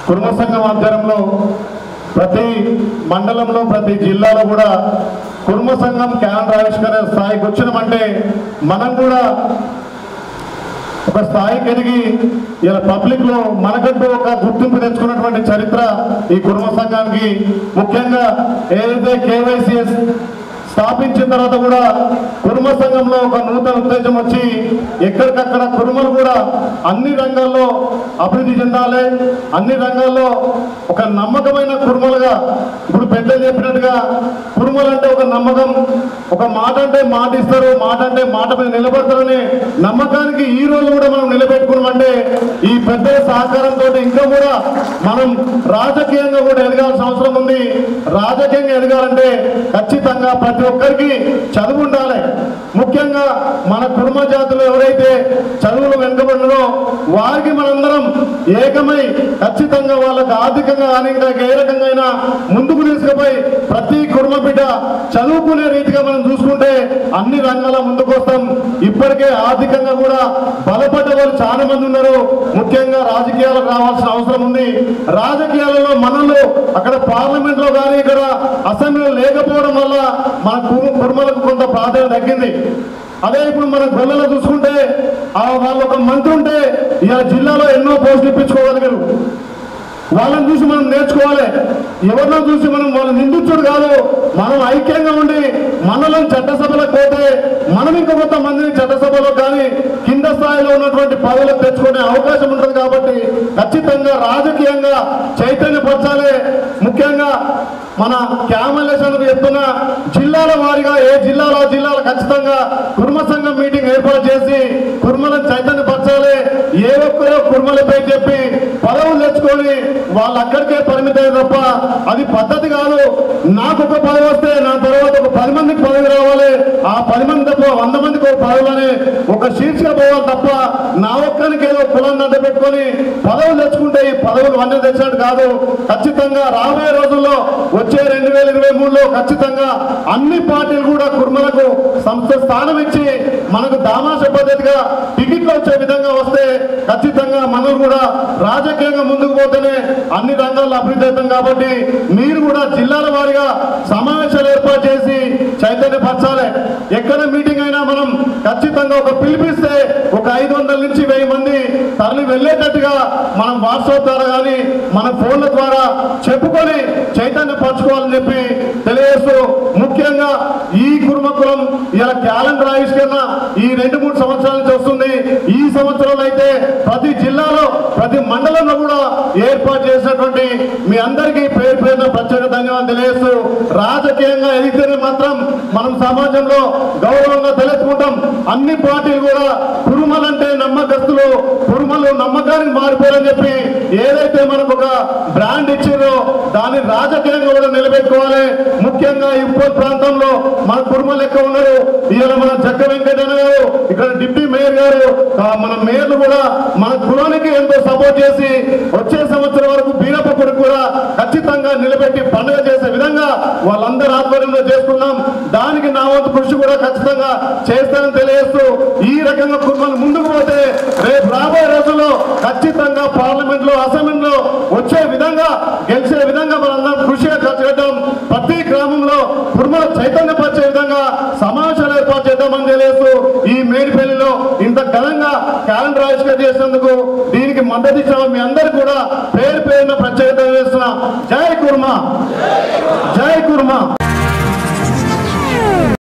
కుటుంబ సంఘం ఆధ్వర్యంలో ప్రతి మండలంలో ప్రతి జిల్లాలో కూడా కుటుంబ సంఘం క్యాలెండర్ ఆవిష్కరణ స్థాయికి వచ్చినామంటే మనం కూడా ఒక స్థాయికి ఎదిగి ఇలా పబ్లిక్ లో మనకంటూ ఒక గుర్తింపు తెచ్చుకున్నటువంటి చరిత్ర ఈ కుటుంబ సంఘానికి ముఖ్యంగా ఏదైతే కేవైసీఎస్ స్థాపించిన తర్వాత కూడా కుటుంబ సంఘంలో ఒక నూతన ఉత్తేజం వచ్చి ఎక్కడికక్కడ కుటుంబాలు కూడా అన్ని రంగాల్లో అభివృద్ధి చెందాలి అన్ని రంగాల్లో ఒక నమ్మకమైన కుటుంబాలుగా ఇప్పుడు పెద్దలు చెప్పినట్టుగా కుటుంబాలు అంటే ఒక నమ్మకం ఒక మాట అంటే మాట ఇస్తారు మాట అంటే మాట మీద నిలబడతారనే నమ్మకానికి ఈ రోజు కూడా మనం నిలబెట్టుకున్నామంటే ఈ పెద్దల సహకారంతో ఇంకా కూడా మనం రాజకీయంగా కూడా ఎదగాల్సిన అవసరం ఉంది రాజకీయంగా ఎదగాలంటే ఖచ్చితంగా ప్రతి ఒక్కరికి చదువు ఉండాలి ముఖ్యంగా మన కుటుంబ జాతులు ఎవరైతే చదువులు వెనుకబడినో వారికి మనందరం ఏకమై ఖచ్చితంగా వాళ్ళకి ఆర్థికంగా కానీ ఇంకా ఏ రకంగా అయినా ముందుకు తీసుకుపోయి ప్రతి కుటుంబ బిడ్డ చదువుకునే రీతిగా మనం చూసుకుంటే అన్ని రంగాల ముందుకు వస్తాం ఇప్పటికే ఆర్థికంగా కూడా బలపడ్డ వాళ్ళు చాలా మంది ఉన్నారు ముఖ్యంగా రాజకీయాలకు రావాల్సిన అవసరం ఉంది రాజకీయాలలో మనలో అక్కడ పార్లమెంట్ లో కానీ ఇక్కడ అసెంబ్లీలో లేకపోవడం వల్ల మన కు- కుటుంబాలకు కొంత ప్రాధాన్యత తగ్గింది అదే ఇప్పుడు మన గొల్లలో చూసుకుంటే ఆ వాళ్ళు ఒక మంత్రి ఉంటే ఇలా జిల్లాలో ఎన్నో పోస్టులు ఇప్పించుకోగలిగారు వాళ్ళని చూసి మనం నేర్చుకోవాలి ఎవరినో చూసి మనం వాళ్ళని నిందించుడు కాదు మనం ఐక్యంగా ఉండి మనలో చట్టసభలకు పోతే మనం ఇంకా కొంత మందిని చట్టసభలో కానీ కింద స్థాయిలో ఉన్నటువంటి పదవులకు తెచ్చుకునే అవకాశం ఉంటుంది కాబట్టి ఖచ్చితంగా రాజకీయంగా చైతన్యపరచాలి ముఖ్యంగా మన క్యామలేషన్కు చెప్తున్న జిల్లాల వారీగా ఏ జిల్లాలో ఆ జిల్లాలో ఖచ్చితంగా కుర్మ సంఘం మీటింగ్ ఏర్పాటు చేసి కుర్మలను చైతన్యపరచాలి ఏ ఒక్కరో కుర్మలపై చెప్పి పదవులు తెచ్చుకొని వాళ్ళు అక్కడికే పరిమితం తప్ప అది పద్ధతి కాదు నాకు ఒక పదవి వస్తే నా తర్వాత ఒక పది మందికి పదవి రావాలి ఆ పది మంది తప్ప వంద మందికి ఒక పదవులని ఒక శీర్షిక పోవాలి తప్ప నా ఒక్కరికి ఏదో కులాన్ని అడ్డ పెట్టుకొని పదవులు తెచ్చుకుంటే ఈ పదవులు అన్నీ తెచ్చినట్టు కాదు ఖచ్చితంగా రాబోయే రోజుల్లో వచ్చే రెండు వేల ఇరవై మూడులో ఖచ్చితంగా అన్ని పార్టీలు కూడా కుర్మలకు సంస్థ స్థానం ఇచ్చి మనకు దామాష పద్ధతిగా టికెట్లు వచ్చే విధంగా వస్తే ఖచ్చితంగా మనం కూడా రాజకీయంగా ముందుకు పోతేనే అన్ని రంగాల్లో అభివృద్ధి అవుతాం కాబట్టి మీరు కూడా జిల్లాల వారీగా సమావేశాలు ఏర్పాటు చేసి చైతన్యపరచాలి ఎక్కడ మీటింగ్ అయినా మనం ఖచ్చితంగా ఒక పిలిపిస్తే ఒక ఐదు వందల నుంచి వెయ్యి మంది తరలి వెళ్ళేటట్టుగా మనం వాట్సాప్ ద్వారా కానీ మన ఫోన్ల ద్వారా చెప్పుకొని చైతన్యపరచుకోవాలని చెప్పి తెలియజేస్తూ ముఖ్యంగా ఈ కుర్మ కులం ఇలా క్యాలెండర్ ఆవిష్కరణ ఈ రెండు మూడు సంవత్సరాల నుంచి వస్తుంది ఈ సంవత్సరంలో అయితే ప్రతి జిల్లాలో ప్రతి మండలంలో కూడా ఏర్పాటు చేసినటువంటి మీ అందరికీ పేరు పేరున ప్రత్యేక ధన్యవాదాలు తెలియజేస్తూ రాజకీయంగా ఎదిగితేనే మాత్రం మనం సమాజంలో గౌరవంగా తెలుసుకుంటాం అన్ని పార్టీలు కూడా కురుమలంటే నమ్మకస్తులు కురుమలు నమ్మకానికి మారిపోయారని చెప్పి ఏదైతే మనకు ఒక బ్రాండ్ ఇచ్చారో దాన్ని రాజకీయంగా కూడా నిలబెట్టుకోవాలి ముఖ్యంగా ఇప్పటి ప్రాంతంలో మన కురుమలు లెక్క ఉన్నారు ఇవాళ మన జక్క వెంకటన్న గారు ఇక్కడ డిప్యూటీ మేయర్ గారు ఆ, మన మేయర్లు కూడా మన కులానికి ఎంతో సపోర్ట్ చేసి వచ్చే సంవత్సరం వరకు బీరప్ప కొడుకు కూడా ఖచ్చితంగా నిలబెట్టి పండుగ చేసే విధంగా వాళ్ళందరూ ఆధ్వర్యంలో చేసుకున్నాం దానికి నా వంతు కృషి కూడా ఖచ్చితంగా చేస్తానని తెలియజేస్తూ ఈ రకంగా కుటుంబాలు ముందుకు పోతే రేపు రాబోయే రోజుల్లో ఖచ్చితంగా పార్లమెంట్ లో అసెంబ్లీలో వచ్చే విధంగా గెలిచే విధంగా మనందరం కృషిగా ఖర్చు పెట్టాం ప్రతి గ్రామంలో కుటుంబాల చైతన్యపరిచే విధంగా సమావేశాలు ఏర్పాటు చేద్దామని తెలియజేస్తూ ఈ మేడిపల్లిలో ఇంత ఘనంగా క్యాలెండర్ ఆవిష్కరణ చేసినందుకు దీనికి మద్దతు ఇచ్చిన మీ అందరికీ కూడా పేరు పేరున ప్రత్యేకత చేస్తున్నా జై కుర్మా జై కుర్మా